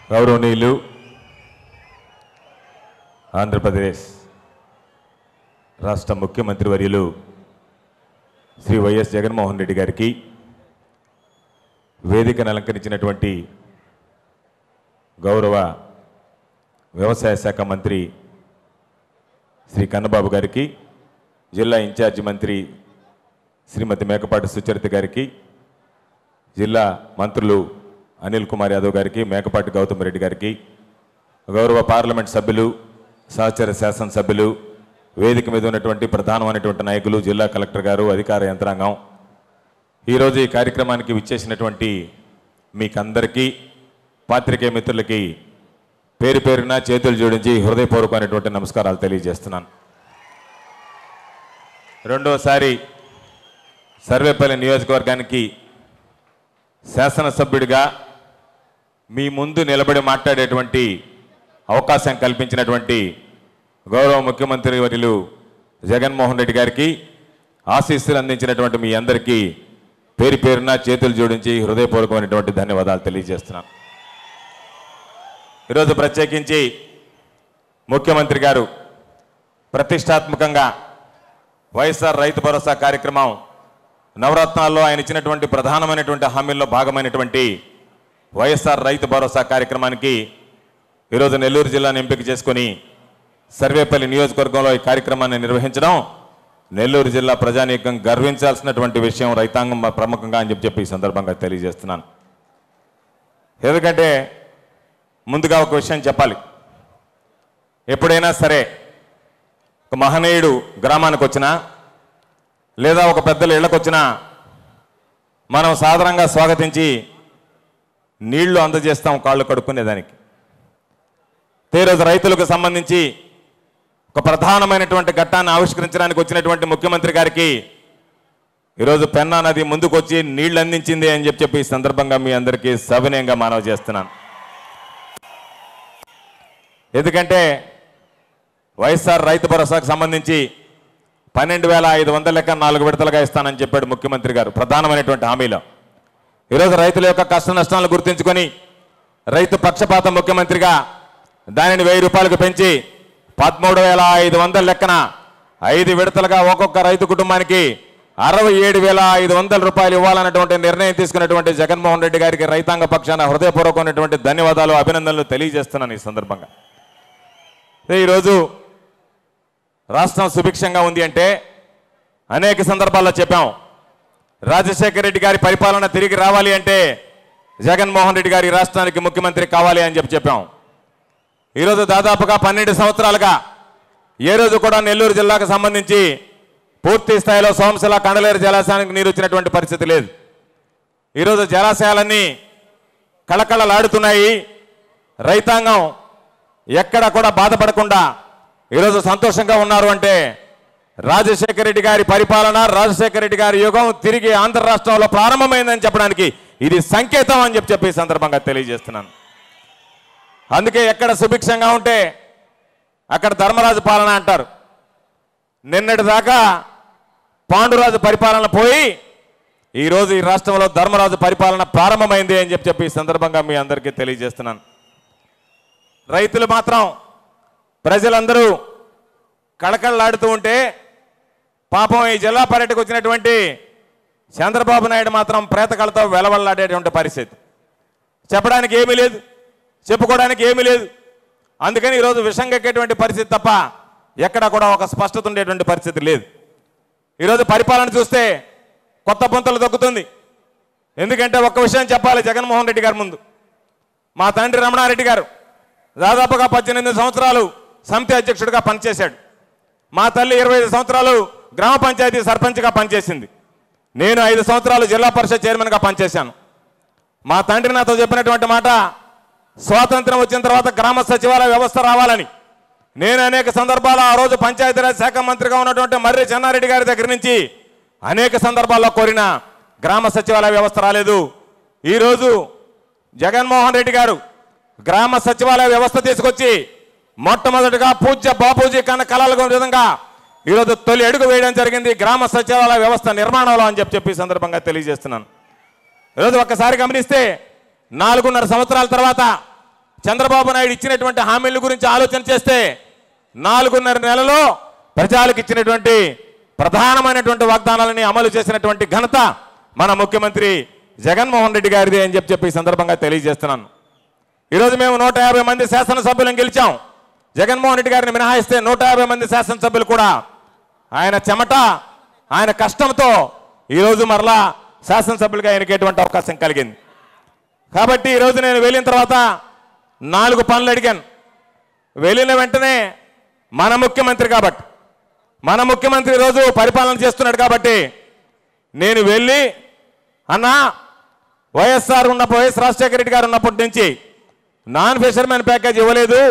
గౌరవనీయులు ఆంధ్రప్రదేశ్ రాష్ట్ర ముఖ్యమంత్రి వర్యులు శ్రీ వైఎస్ జగన్మోహన్ రెడ్డి గారికి వేదికను అలంకరించినటువంటి గౌరవ వ్యవసాయ శాఖ మంత్రి శ్రీ కన్నబాబు గారికి జిల్లా ఇన్ఛార్జి మంత్రి శ్రీమతి మేకపాటి సుచరిత గారికి జిల్లా మంత్రులు అనిల్ కుమార్ యాదవ్ గారికి మేకపాటి గౌతమ్ రెడ్డి గారికి గౌరవ పార్లమెంట్ సభ్యులు సహచర శాసనసభ్యులు వేదిక మీద ఉన్నటువంటి ప్రధానమైనటువంటి నాయకులు జిల్లా కలెక్టర్ గారు అధికార యంత్రాంగం ఈరోజు ఈ కార్యక్రమానికి విచ్చేసినటువంటి మీకందరికీ పాత్రికేయ మిత్రులకి పేరు పేరున చేతులు జోడించి హృదయపూర్వకమైనటువంటి నమస్కారాలు తెలియజేస్తున్నాను రెండోసారి సర్వేపల్లి నియోజకవర్గానికి శాసనసభ్యుడిగా మీ ముందు నిలబడి మాట్లాడేటువంటి అవకాశం కల్పించినటువంటి గౌరవ ముఖ్యమంత్రి వర్యులు జగన్మోహన్ రెడ్డి గారికి ఆశీస్సులు అందించినటువంటి మీ అందరికీ పేరు పేరున చేతులు జోడించి హృదయపూర్వకమైనటువంటి ధన్యవాదాలు తెలియజేస్తున్నాను ఈరోజు ప్రత్యేకించి ముఖ్యమంత్రి గారు ప్రతిష్టాత్మకంగా వైఎస్ఆర్ రైతు భరోసా కార్యక్రమం నవరత్నాల్లో ఆయన ఇచ్చినటువంటి ప్రధానమైనటువంటి హామీల్లో భాగమైనటువంటి వైఎస్ఆర్ రైతు భరోసా కార్యక్రమానికి ఈరోజు నెల్లూరు జిల్లాను ఎంపిక చేసుకొని సర్వేపల్లి నియోజకవర్గంలో ఈ కార్యక్రమాన్ని నిర్వహించడం నెల్లూరు జిల్లా ప్రజానీకం గర్వించాల్సినటువంటి విషయం రైతాంగం ప్రముఖంగా అని చెప్పి చెప్పి ఈ సందర్భంగా తెలియజేస్తున్నాను ఎందుకంటే ముందుగా ఒక విషయం చెప్పాలి ఎప్పుడైనా సరే ఒక మహనీయుడు గ్రామానికి వచ్చినా లేదా ఒక పెద్దల ఇళ్ళకు వచ్చినా మనం సాధారణంగా స్వాగతించి నీళ్లు అందజేస్తాం కాళ్ళు కడుక్కునేదానికి ఈరోజు రైతులకు సంబంధించి ఒక ప్రధానమైనటువంటి ఘట్టాన్ని ఆవిష్కరించడానికి వచ్చినటువంటి ముఖ్యమంత్రి గారికి ఈరోజు పెన్నా నది ముందుకొచ్చి నీళ్లు అందించింది అని చెప్పి చెప్పి ఈ సందర్భంగా మీ అందరికీ సవినయంగా మనవి చేస్తున్నాను ఎందుకంటే వైఎస్ఆర్ రైతు భరోసాకు సంబంధించి పన్నెండు వేల ఐదు వందల లెక్క నాలుగు విడతలుగా ఇస్తానని చెప్పాడు ముఖ్యమంత్రి గారు ప్రధానమైనటువంటి హామీలో ఈరోజు రైతుల యొక్క కష్ట నష్టాలను గుర్తించుకొని రైతు పక్షపాత ముఖ్యమంత్రిగా దానిని వెయ్యి రూపాయలకు పెంచి పదమూడు వేల ఐదు వందల లెక్కన ఐదు విడతలుగా ఒక్కొక్క రైతు కుటుంబానికి అరవై ఏడు వేల ఐదు వందల రూపాయలు ఇవ్వాలన్నటువంటి నిర్ణయం తీసుకున్నటువంటి జగన్మోహన్ రెడ్డి గారికి రైతాంగ పక్షాన హృదయపూర్వకమైనటువంటి ధన్యవాదాలు అభినందనలు తెలియజేస్తున్నాను ఈ సందర్భంగా ఈరోజు రాష్ట్రం సుభిక్షంగా ఉంది అంటే అనేక సందర్భాల్లో చెప్పాం రాజశేఖర రెడ్డి గారి పరిపాలన తిరిగి రావాలి అంటే జగన్మోహన్ రెడ్డి గారి రాష్ట్రానికి ముఖ్యమంత్రి కావాలి అని చెప్పి చెప్పాం ఈరోజు దాదాపుగా పన్నెండు సంవత్సరాలుగా ఏ రోజు కూడా నెల్లూరు జిల్లాకు సంబంధించి పూర్తి స్థాయిలో సోమశిల కండలేరు జలాశయానికి నీరు వచ్చినటువంటి పరిస్థితి లేదు ఈరోజు జలాశయాలన్నీ కళకళలాడుతున్నాయి రైతాంగం ఎక్కడ కూడా బాధపడకుండా ఈరోజు సంతోషంగా ఉన్నారు అంటే రాజశేఖర రెడ్డి గారి పరిపాలన రాజశేఖర రెడ్డి గారి యుగం తిరిగి ఆంధ్ర రాష్ట్రంలో ప్రారంభమైందని చెప్పడానికి ఇది సంకేతం అని చెప్పి చెప్పి ఈ సందర్భంగా తెలియజేస్తున్నాను అందుకే ఎక్కడ సుభిక్షంగా ఉంటే అక్కడ ధర్మరాజు పాలన అంటారు నిన్నటి దాకా పాండురాజు పరిపాలన పోయి ఈరోజు ఈ రాష్ట్రంలో ధర్మరాజు పరిపాలన ప్రారంభమైంది అని చెప్పి చెప్పి ఈ సందర్భంగా మీ అందరికీ తెలియజేస్తున్నాను రైతులు మాత్రం ప్రజలందరూ కళకళలాడుతూ ఉంటే పాపం ఈ జిల్లా పర్యటకు వచ్చినటువంటి చంద్రబాబు నాయుడు మాత్రం ప్రేతకళతో వెలవల్లాడేటువంటి పరిస్థితి చెప్పడానికి ఏమీ లేదు చెప్పుకోవడానికి ఏమీ లేదు అందుకని ఈరోజు విషం కక్కేటువంటి పరిస్థితి తప్ప ఎక్కడ కూడా ఒక స్పష్టత ఉండేటువంటి పరిస్థితి లేదు ఈరోజు పరిపాలన చూస్తే కొత్త పొంతలు దొక్కుతుంది ఎందుకంటే ఒక్క విషయం చెప్పాలి జగన్మోహన్ రెడ్డి గారి ముందు మా తండ్రి రమణారెడ్డి గారు దాదాపుగా పద్దెనిమిది సంవత్సరాలు సమితి అధ్యక్షుడిగా పనిచేశాడు మా తల్లి ఇరవై ఐదు సంవత్సరాలు గ్రామ పంచాయతీ సర్పంచ్గా పనిచేసింది నేను ఐదు సంవత్సరాలు జిల్లా పరిషత్ చైర్మన్గా పనిచేశాను మా తండ్రి నాతో చెప్పినటువంటి మాట స్వాతంత్రం వచ్చిన తర్వాత గ్రామ సచివాలయ వ్యవస్థ రావాలని నేను అనేక సందర్భాల్లో ఆ రోజు పంచాయతీరాజ్ శాఖ మంత్రిగా ఉన్నటువంటి మర్రి చెన్నారెడ్డి గారి దగ్గర నుంచి అనేక సందర్భాల్లో కోరిన గ్రామ సచివాలయ వ్యవస్థ రాలేదు ఈరోజు జగన్మోహన్ రెడ్డి గారు గ్రామ సచివాలయ వ్యవస్థ తీసుకొచ్చి మొట్టమొదటిగా పూజ్య బాపూజీ కన్న కళలకు విధంగా ఈరోజు తొలి అడుగు వేయడం జరిగింది గ్రామ సచివాలయ వ్యవస్థ నిర్మాణంలో అని చెప్పి చెప్పి ఈ సందర్భంగా తెలియజేస్తున్నాను ఈరోజు ఒక్కసారి గమనిస్తే నాలుగున్నర సంవత్సరాల తర్వాత చంద్రబాబు నాయుడు ఇచ్చినటువంటి హామీల గురించి ఆలోచన చేస్తే నాలుగున్నర నెలలో ప్రజలకు ఇచ్చినటువంటి ప్రధానమైనటువంటి వాగ్దానాలని అమలు చేసినటువంటి ఘనత మన ముఖ్యమంత్రి జగన్మోహన్ రెడ్డి గారిది అని చెప్పి చెప్పి ఈ సందర్భంగా తెలియజేస్తున్నాను ఈరోజు మేము నూట యాభై మంది శాసనసభ్యులను గెలిచాం జగన్మోహన్ రెడ్డి గారిని మినహాయిస్తే నూట యాభై మంది శాసనసభ్యులు కూడా ఆయన చెమట ఆయన కష్టంతో ఈరోజు మరలా శాసనసభ్యులుగా ఎన్నికేటువంటి అవకాశం కలిగింది కాబట్టి ఈరోజు నేను వెళ్ళిన తర్వాత నాలుగు పనులు అడిగాను వెళ్ళిన వెంటనే మన ముఖ్యమంత్రి కాబట్టి మన ముఖ్యమంత్రి ఈరోజు పరిపాలన చేస్తున్నాడు కాబట్టి నేను వెళ్ళి అన్నా వైఎస్ఆర్ ఉన్నప్పుడు వైఎస్ రాజశేఖర రెడ్డి గారు ఉన్నప్పటి నుంచి నాన్ ఫిషర్మెన్ ప్యాకేజ్ ఇవ్వలేదు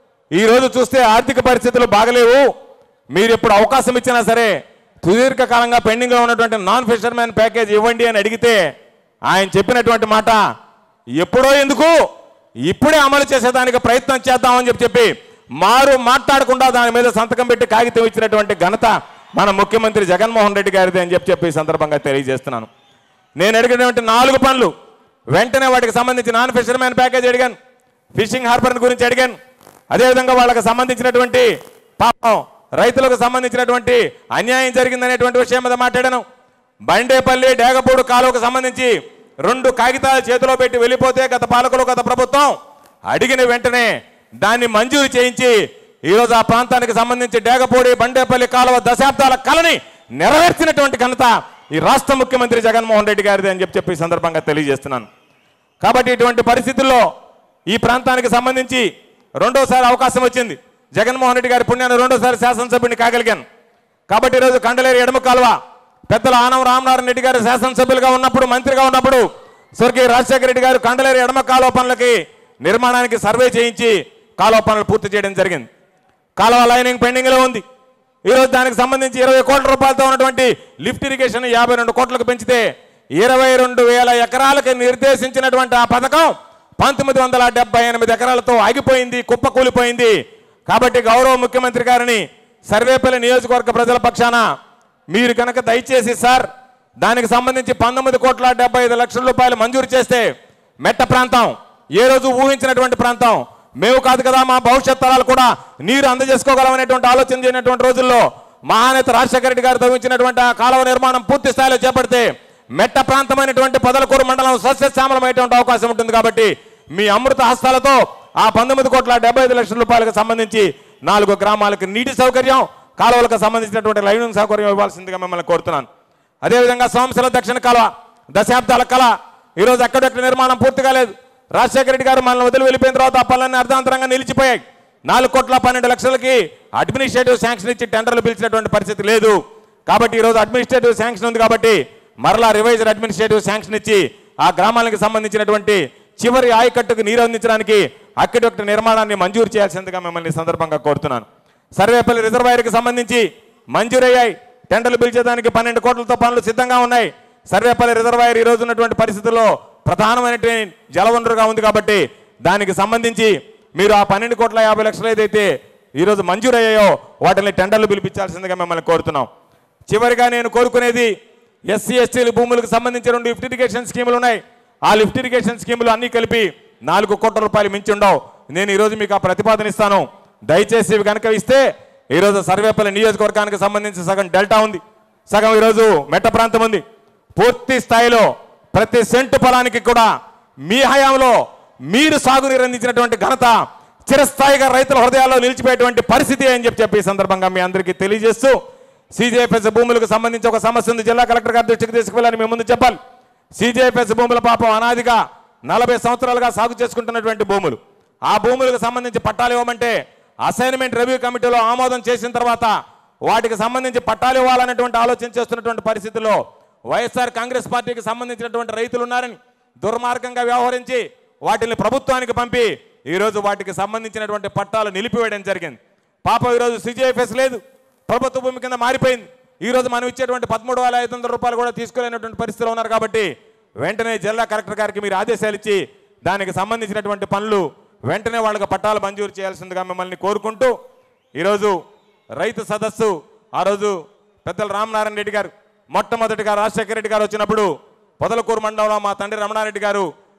ఈ రోజు చూస్తే ఆర్థిక పరిస్థితులు బాగలేవు మీరు ఇప్పుడు అవకాశం ఇచ్చినా సరే సుదీర్ఘకాలంగా పెండింగ్లో ఉన్నటువంటి నాన్ ఫిషర్మెన్ ప్యాకేజ్ ఇవ్వండి అని అడిగితే ఆయన చెప్పినటువంటి మాట ఎప్పుడో ఎందుకు ఇప్పుడే అమలు చేసేదానికి ప్రయత్నం చేద్దామని చెప్పి చెప్పి మారు మాట్లాడకుండా దాని మీద సంతకం పెట్టి కాగితం ఇచ్చినటువంటి ఘనత మన ముఖ్యమంత్రి జగన్మోహన్ రెడ్డి గారిది అని చెప్పి చెప్పి ఈ సందర్భంగా తెలియజేస్తున్నాను నేను అడిగినటువంటి నాలుగు పనులు వెంటనే వాటికి సంబంధించి నాన్ ఫిషర్మెన్ ప్యాకేజ్ అడిగాను ఫిషింగ్ హార్బర్ గురించి అడిగాను అదేవిధంగా వాళ్ళకి సంబంధించినటువంటి పాపం రైతులకు సంబంధించినటువంటి అన్యాయం జరిగిందనేటువంటి విషయం మీద మాట్లాడాను బండేపల్లి డేగపూడు కాలువకు సంబంధించి రెండు కాగితాలు చేతిలో పెట్టి వెళ్ళిపోతే గత పాలకులు గత ప్రభుత్వం అడిగిన వెంటనే దాన్ని మంజూరు చేయించి ఈరోజు ఆ ప్రాంతానికి సంబంధించి డేగపూడి బండేపల్లి కాలువ దశాబ్దాల కళని నెరవేర్చినటువంటి ఘనత ఈ రాష్ట్ర ముఖ్యమంత్రి జగన్మోహన్ రెడ్డి గారిది అని చెప్పి చెప్పి ఈ సందర్భంగా తెలియజేస్తున్నాను కాబట్టి ఇటువంటి పరిస్థితుల్లో ఈ ప్రాంతానికి సంబంధించి రెండోసారి అవకాశం వచ్చింది జగన్మోహన్ రెడ్డి గారి పుణ్యాన్ని రెండోసారి శాసనసభ్యుని కాగలిగాను కాబట్టి ఈరోజు కండలేరు ఎడమ కాలువ పెద్దల ఆనం రామనారాయణ రెడ్డి గారు శాసనసభ్యులుగా ఉన్నప్పుడు మంత్రిగా ఉన్నప్పుడు స్వర్గీయ రాజశేఖర రెడ్డి గారు కండలేరు ఎడమ కాలువ పనులకి నిర్మాణానికి సర్వే చేయించి కాలువ పనులు పూర్తి చేయడం జరిగింది కాలువ లైనింగ్ పెండింగ్లో ఉంది ఈరోజు దానికి సంబంధించి ఇరవై కోట్ల రూపాయలతో ఉన్నటువంటి లిఫ్ట్ ఇరిగేషన్ యాభై రెండు కోట్లకు పెంచితే ఇరవై రెండు వేల ఎకరాలకు నిర్దేశించినటువంటి ఆ పథకం పంతొమ్మిది వందల డెబ్బై ఎనిమిది ఎకరాలతో ఆగిపోయింది కుప్పకూలిపోయింది కాబట్టి గౌరవ ముఖ్యమంత్రి గారిని సర్వేపల్లి నియోజకవర్గ ప్రజల పక్షాన మీరు కనుక దయచేసి సార్ దానికి సంబంధించి పంతొమ్మిది కోట్ల డెబ్బై ఐదు లక్షల రూపాయలు మంజూరు చేస్తే మెట్ట ప్రాంతం ఏ రోజు ఊహించినటువంటి ప్రాంతం మేము కాదు కదా మా భవిష్యత్ తరాలు కూడా నీరు అందజేసుకోగలమనేటువంటి ఆలోచన చేయనటువంటి రోజుల్లో మహానేత రాజశేఖర రెడ్డి గారు తవ్వించినటువంటి ఆ కాలువ నిర్మాణం పూర్తి స్థాయిలో చేపడితే మెట్ట ప్రాంతమైనటువంటి పదలకూరు మండలం సస్యశ్యామలమైనటువంటి అవకాశం ఉంటుంది కాబట్టి మీ అమృత హస్తాలతో ఆ పంతొమ్మిది కోట్ల డెబ్బై ఐదు లక్షల రూపాయలకు సంబంధించి నాలుగు గ్రామాలకు నీటి సౌకర్యం కాలువలకు సంబంధించినటువంటి లైనింగ్ సౌకర్యం ఇవ్వాల్సిందిగా మిమ్మల్ని కోరుతున్నాను అదేవిధంగా సోమశిల దక్షిణ కాలువ దశాబ్దాల కళ ఈరోజు ఎక్కడెక్కడ నిర్మాణం పూర్తి కాలేదు రాజశేఖర రెడ్డి గారు మనల్ని వదిలి వెళ్ళిపోయిన తర్వాత ఆ పనులన్నీ అర్ధాంతరంగా నిలిచిపోయాయి నాలుగు కోట్ల పన్నెండు లక్షలకి అడ్మినిస్ట్రేటివ్ శాంక్షన్ ఇచ్చి టెండర్లు పిలిచినటువంటి పరిస్థితి లేదు కాబట్టి ఈరోజు అడ్మినిస్ట్రేటివ్ శాంక్షన్ ఉంది కాబట్టి మరలా రివైజ్డ్ అడ్మినిస్ట్రేటివ్ శాంక్షన్ ఇచ్చి ఆ గ్రామాలకు సంబంధించినటువంటి చివరి ఆయకట్టుకు నీరు అందించడానికి అక్కడొక్క నిర్మాణాన్ని మంజూరు చేయాల్సిందిగా మిమ్మల్ని ఈ సందర్భంగా కోరుతున్నాను సర్వేపల్లి రిజర్వాయర్కి సంబంధించి మంజూరయ్యాయి టెండర్లు పిలిచేదానికి పన్నెండు కోట్లతో పనులు సిద్ధంగా ఉన్నాయి సర్వేపల్లి రిజర్వాయర్ ఈ రోజు ఉన్నటువంటి పరిస్థితుల్లో ప్రధానమైనటువంటి జలవనరుగా ఉంది కాబట్టి దానికి సంబంధించి మీరు ఆ పన్నెండు కోట్ల యాభై లక్షలు ఏదైతే ఈరోజు మంజూరయ్యాయో వాటిని టెండర్లు పిలిపించాల్సిందిగా మిమ్మల్ని కోరుతున్నాం చివరిగా నేను కోరుకునేది ఎస్సీ ఎస్టీల భూములకు సంబంధించి రెండు లిఫ్ట్ ఇరిగేషన్ స్కీములు ఉన్నాయి ఆ లిఫ్ట్ ఇరిగేషన్ స్కీములు అన్నీ కలిపి నాలుగు కోట్ల రూపాయలు మించి ఉండవు నేను ఈరోజు మీకు ఆ ప్రతిపాదన ఇస్తాను దయచేసి ఇవి కనుక ఇస్తే ఈరోజు సర్వేపల్లి నియోజకవర్గానికి సంబంధించి సగం డెల్టా ఉంది సగం ఈరోజు మెట్ట ప్రాంతం ఉంది పూర్తి స్థాయిలో ప్రతి సెంటు పొలానికి కూడా మీ హయాంలో మీరు సాగునీరు అందించినటువంటి ఘనత చిరస్థాయిగా రైతుల హృదయాల్లో నిలిచిపోయేటువంటి పరిస్థితి అని చెప్పి చెప్పి ఈ సందర్భంగా మీ అందరికీ తెలియజేస్తూ సీజేఎఫ్ఎస్ భూములకు సంబంధించి ఒక సమస్య ఉంది జిల్లా కలెక్టర్ గారి దృష్టికి తీసుకువెళ్ళని మీ ముందు చెప్పాలి సీజేఎఫ్ఎస్ భూముల పాపం అనాదిగా నలభై సంవత్సరాలుగా సాగు చేసుకుంటున్నటువంటి భూములు ఆ భూములకు సంబంధించి పట్టాలు ఇవ్వమంటే అసైన్మెంట్ రివ్యూ కమిటీలో ఆమోదం చేసిన తర్వాత వాటికి సంబంధించి పట్టాలు ఇవ్వాలనేటువంటి ఆలోచన చేస్తున్నటువంటి పరిస్థితుల్లో వైఎస్ఆర్ కాంగ్రెస్ పార్టీకి సంబంధించినటువంటి రైతులు ఉన్నారని దుర్మార్గంగా వ్యవహరించి వాటిని ప్రభుత్వానికి పంపి ఈరోజు వాటికి సంబంధించినటువంటి పట్టాలు నిలిపివేయడం జరిగింది పాపం ఈరోజు సిజిఎఫ్ఎస్ లేదు ప్రభుత్వ భూమి కింద మారిపోయింది ఈరోజు మనం ఇచ్చేటువంటి పదమూడు వేల ఐదు వందల రూపాయలు కూడా తీసుకోలేనటువంటి పరిస్థితిలో ఉన్నారు కాబట్టి వెంటనే జిల్లా కలెక్టర్ గారికి మీరు ఆదేశాలు ఇచ్చి దానికి సంబంధించినటువంటి పనులు వెంటనే వాళ్ళకి పట్టాలు మంజూరు చేయాల్సిందిగా మిమ్మల్ని కోరుకుంటూ ఈరోజు రైతు సదస్సు ఆ రోజు పెద్దల రామనారాయణ రెడ్డి గారు మొట్టమొదటిగా రాజశేఖర రెడ్డి గారు వచ్చినప్పుడు పొదలకూరు మండలంలో మా తండ్రి రమణారెడ్డి గారు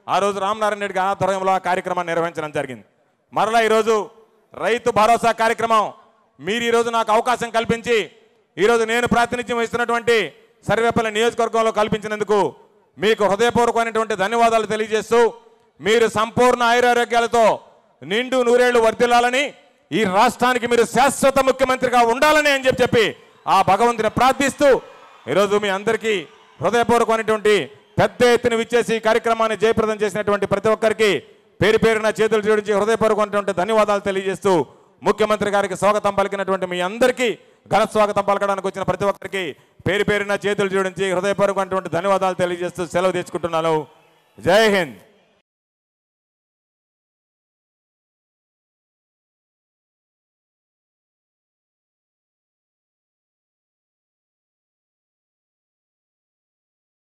ఆ రోజు రామనారాయణ రెడ్డి గారి ఆధ్వర్యంలో ఆ కార్యక్రమాన్ని నిర్వహించడం జరిగింది మరలా ఈరోజు రైతు భరోసా కార్యక్రమం మీరు ఈరోజు నాకు అవకాశం కల్పించి ఈరోజు నేను ప్రాతినిధ్యం వహిస్తున్నటువంటి సర్వేపల్లి నియోజకవర్గంలో కల్పించినందుకు మీకు హృదయపూర్వకమైనటువంటి ధన్యవాదాలు తెలియజేస్తూ మీరు సంపూర్ణ ఆయురారోగ్యాలతో నిండు నూరేళ్లు వర్ధిల్లాలని ఈ రాష్ట్రానికి మీరు శాశ్వత ముఖ్యమంత్రిగా ఉండాలని అని చెప్పి చెప్పి ఆ భగవంతుని ప్రార్థిస్తూ ఈరోజు మీ అందరికీ హృదయపూర్వకమైనటువంటి పెద్ద ఎత్తున విచ్చేసి ఈ కార్యక్రమాన్ని జయప్రదం చేసినటువంటి ప్రతి ఒక్కరికి పేరు పేరున చేతులు జోడించి హృదయపూర్వకమైనటువంటి ధన్యవాదాలు తెలియజేస్తూ ముఖ్యమంత్రి గారికి స్వాగతం పలికినటువంటి మీ అందరికీ ఘన స్వాగతం పలకడానికి వచ్చిన ప్రతి ఒక్కరికి పేరు పేరున చేతులు జోడించి హృదయపూర్వకమైనటువంటి ధన్యవాదాలు తెలియజేస్తూ సెలవు తెచ్చుకుంటున్నాను జై హింద్